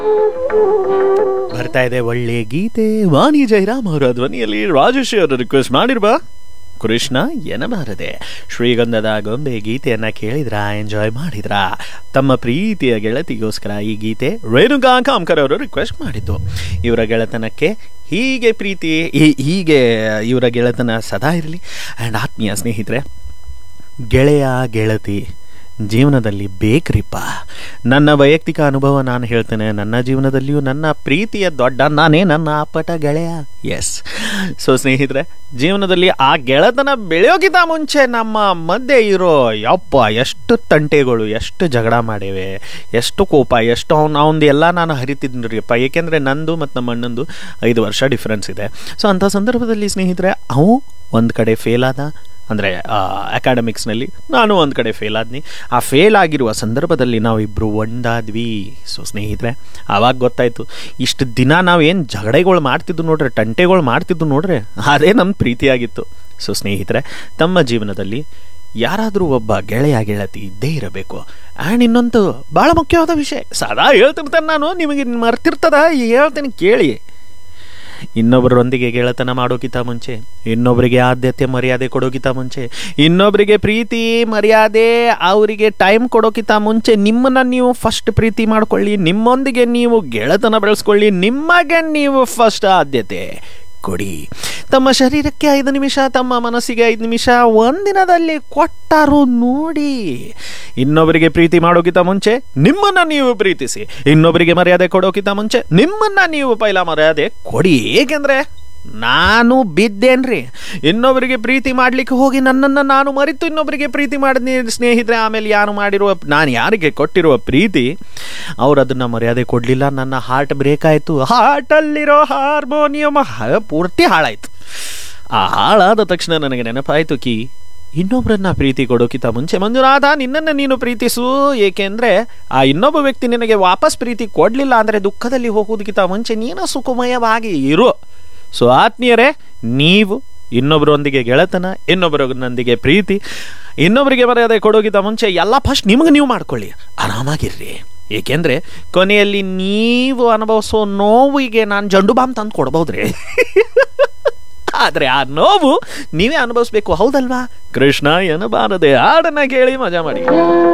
ಬರ್ತಾ ಇದೆ ಒಳ್ಳೆ ಗೀತೆ ವಾಣಿ ಜಯರಾಮ್ ಅವರ ಧ್ವನಿಯಲ್ಲಿ ರಾಜಶ್ರೀ ಅವರು ರಿಕ್ವೆಸ್ಟ್ ಮಾಡಿರುವ ಕೃಷ್ಣ ಎನಬಾರದೆ ಶ್ರೀಗಂಧದ ಗೊಂಬೆ ಗೀತೆಯನ್ನ ಕೇಳಿದ್ರ ಎಂಜಾಯ್ ಮಾಡಿದ್ರ ತಮ್ಮ ಪ್ರೀತಿಯ ಗೆಳತಿಗೋಸ್ಕರ ಈ ಗೀತೆ ರೇಣುಕಾ ಕಾಮ್ಕರ್ ಅವರು ರಿಕ್ವೆಸ್ಟ್ ಮಾಡಿದ್ದು ಇವರ ಗೆಳೆತನಕ್ಕೆ ಹೀಗೆ ಪ್ರೀತಿ ಹೀ- ಹೀಗೆ ಇವರ ಗೆಳೆತನ ಸದಾ ಇರಲಿ ಆ್ಯಂಡ್ ಆತ್ಮೀಯ ಸ್ನೇಹಿತರೆ ಗೆಳೆಯ ಗೆಳತಿ ಜೀವನದಲ್ಲಿ ಬೇಕ್ರಿಪ್ಪ ನನ್ನ ವೈಯಕ್ತಿಕ ಅನುಭವ ನಾನು ಹೇಳ್ತೇನೆ ನನ್ನ ಜೀವನದಲ್ಲಿಯೂ ನನ್ನ ಪ್ರೀತಿಯ ದೊಡ್ಡ ನಾನೇ ನನ್ನ ಅಪ್ಪಟ ಗೆಳೆಯ ಎಸ್ ಸೊ ಸ್ನೇಹಿತರೆ ಜೀವನದಲ್ಲಿ ಆ ಗೆಳೆತನ ಬೆಳೆಯೋಕ್ಕಿಂತ ಮುಂಚೆ ನಮ್ಮ ಮಧ್ಯೆ ಇರೋ ಯಪ್ಪ ಎಷ್ಟು ತಂಟೆಗಳು ಎಷ್ಟು ಜಗಳ ಮಾಡೇವೆ ಎಷ್ಟು ಕೋಪ ಎಷ್ಟು ಅವ್ನು ಅವನದು ಎಲ್ಲ ನಾನು ಹರಿತಿದ್ನರಿಯಪ್ಪ ಏಕೆಂದರೆ ನಂದು ಮತ್ತು ನಮ್ಮ ಅಣ್ಣಂದು ಐದು ವರ್ಷ ಡಿಫ್ರೆನ್ಸ್ ಇದೆ ಸೊ ಅಂಥ ಸಂದರ್ಭದಲ್ಲಿ ಸ್ನೇಹಿತರೆ ಅವು ಒಂದು ಕಡೆ ಫೇಲ್ ಆದ ಅಂದರೆ ಅಕಾಡೆಮಿಕ್ಸ್ನಲ್ಲಿ ನಾನು ಒಂದು ಕಡೆ ಫೇಲ್ ಆದ್ನಿ ಆ ಫೇಲ್ ಆಗಿರುವ ಸಂದರ್ಭದಲ್ಲಿ ನಾವಿಬ್ಬರು ಒಂದಾದ್ವಿ ಸೊ ಸ್ನೇಹಿತರೆ ಆವಾಗ ಗೊತ್ತಾಯಿತು ಇಷ್ಟು ದಿನ ನಾವು ಏನು ಜಗಡೆಗಳು ಮಾಡ್ತಿದ್ದು ನೋಡ್ರೆ ಟಂಟೆಗಳು ಮಾಡ್ತಿದ್ದು ನೋಡ್ರೆ ಅದೇ ನಮ್ಮ ಪ್ರೀತಿಯಾಗಿತ್ತು ಸೊ ಸ್ನೇಹಿತರೆ ತಮ್ಮ ಜೀವನದಲ್ಲಿ ಯಾರಾದರೂ ಒಬ್ಬ ಗೆಳೆಯ ಗೆಳತಿ ಇದ್ದೇ ಇರಬೇಕು ಆ್ಯಂಡ್ ಇನ್ನೊಂದು ಭಾಳ ಮುಖ್ಯವಾದ ವಿಷಯ ಸದಾ ಹೇಳ್ತಿರ್ತೇನೆ ನಾನು ನಿಮಗೆ ಮರ್ತಿರ್ತದ ಹೇಳ್ತೇನೆ ಕೇಳಿ ಇನ್ನೊಬ್ಬರೊಂದಿಗೆ ಗೆಳೆತನ ಮಾಡೋಕ್ಕಿಂತ ಮುಂಚೆ ಇನ್ನೊಬ್ಬರಿಗೆ ಆದ್ಯತೆ ಮರ್ಯಾದೆ ಕೊಡೋಕ್ಕಿಂತ ಮುಂಚೆ ಇನ್ನೊಬ್ಬರಿಗೆ ಪ್ರೀತಿ ಮರ್ಯಾದೆ ಅವರಿಗೆ ಟೈಮ್ ಕೊಡೋಕ್ಕಿಂತ ಮುಂಚೆ ನಿಮ್ಮನ್ನ ನೀವು ಫಸ್ಟ್ ಪ್ರೀತಿ ಮಾಡ್ಕೊಳ್ಳಿ ನಿಮ್ಮೊಂದಿಗೆ ನೀವು ಗೆಳೆತನ ಬೆಳೆಸ್ಕೊಳ್ಳಿ ನಿಮಗೆ ನೀವು ಫಸ್ಟ್ ಆದ್ಯತೆ ಕೊಡಿ ತಮ್ಮ ಶರೀರಕ್ಕೆ ಐದು ನಿಮಿಷ ತಮ್ಮ ಮನಸ್ಸಿಗೆ ಐದು ನಿಮಿಷ ಒಂದಿನದಲ್ಲಿ ಕೊಟ್ಟರು ನೋಡಿ ಇನ್ನೊಬ್ಬರಿಗೆ ಪ್ರೀತಿ ಮಾಡೋಕ್ಕಿಂತ ಮುಂಚೆ ನಿಮ್ಮನ್ನ ನೀವು ಪ್ರೀತಿಸಿ ಇನ್ನೊಬ್ಬರಿಗೆ ಮರ್ಯಾದೆ ಕೊಡೋಕ್ಕಿಂತ ಮುಂಚೆ ನಿಮ್ಮನ್ನ ನೀವು ಪೈಲ ಮರ್ಯಾದೆ ಕೊಡಿ ಏಕೆಂದ್ರೆ ನಾನು ಬಿದ್ದೇನ್ರಿ ಇನ್ನೊಬ್ಬರಿಗೆ ಪ್ರೀತಿ ಮಾಡ್ಲಿಕ್ಕೆ ಹೋಗಿ ನನ್ನನ್ನು ನಾನು ಮರೆತು ಇನ್ನೊಬ್ಬರಿಗೆ ಪ್ರೀತಿ ಮಾಡಿದ್ನಿ ಸ್ನೇಹಿತರೆ ಆಮೇಲೆ ಯಾರು ಮಾಡಿರುವ ನಾನು ಯಾರಿಗೆ ಕೊಟ್ಟಿರುವ ಪ್ರೀತಿ ಅವ್ರು ಅದನ್ನು ಮರ್ಯಾದೆ ಕೊಡಲಿಲ್ಲ ನನ್ನ ಹಾರ್ಟ್ ಬ್ರೇಕ್ ಆಯಿತು ಹಾರ್ಟಲ್ಲಿರೋ ಹಾರ್ಮೋನಿಯಂ ಪೂರ್ತಿ ಹಾಳಾಯಿತು ಆ ಹಾಳಾದ ತಕ್ಷಣ ನನಗೆ ನೆನಪಾಯಿತು ಕಿ ಇನ್ನೊಬ್ಬರನ್ನ ಪ್ರೀತಿ ಕೊಡೋಕ್ಕಿಂತ ಮುಂಚೆ ಮಂಜುನಾಥ ನಿನ್ನನ್ನು ನೀನು ಪ್ರೀತಿಸು ಏಕೆಂದರೆ ಆ ಇನ್ನೊಬ್ಬ ವ್ಯಕ್ತಿ ನಿನಗೆ ವಾಪಸ್ ಪ್ರೀತಿ ಕೊಡಲಿಲ್ಲ ಅಂದರೆ ದುಃಖದಲ್ಲಿ ಹೋಗೋದಕ್ಕಿಂತ ಮುಂಚೆ ನೀನು ಸುಖಮಯವಾಗಿ ಇರು ಸೊ ಆತ್ಮೀಯರೇ ನೀವು ಇನ್ನೊಬ್ಬರೊಂದಿಗೆ ಗೆಳೆತನ ಇನ್ನೊಬ್ಬರೊಂದಿಗೆ ಪ್ರೀತಿ ಇನ್ನೊಬ್ಬರಿಗೆ ಮರ್ಯಾದೆ ಕೊಡೋಕ್ಕಿಂತ ಮುಂಚೆ ಎಲ್ಲ ಫಸ್ಟ್ ನಿಮಗೆ ನೀವು ಮಾಡ್ಕೊಳ್ಳಿ ಆರಾಮಾಗಿರ್ರಿ ಏಕೆಂದರೆ ಕೊನೆಯಲ್ಲಿ ನೀವು ಅನುಭವಿಸೋ ನೋವಿಗೆ ನಾನು ಜಂಡು ಬಾಂಬ್ ತಂದು ಕೊಡ್ಬೋದ್ರಿ ಆದರೆ ಆ ನೋವು ನೀವೇ ಅನುಭವಿಸ್ಬೇಕು ಹೌದಲ್ವಾ ಕೃಷ್ಣ ಎನ್ನಬಾರದೆ ಹಾಡನ್ನ ಕೇಳಿ ಮಜಾ ಮಾಡಿ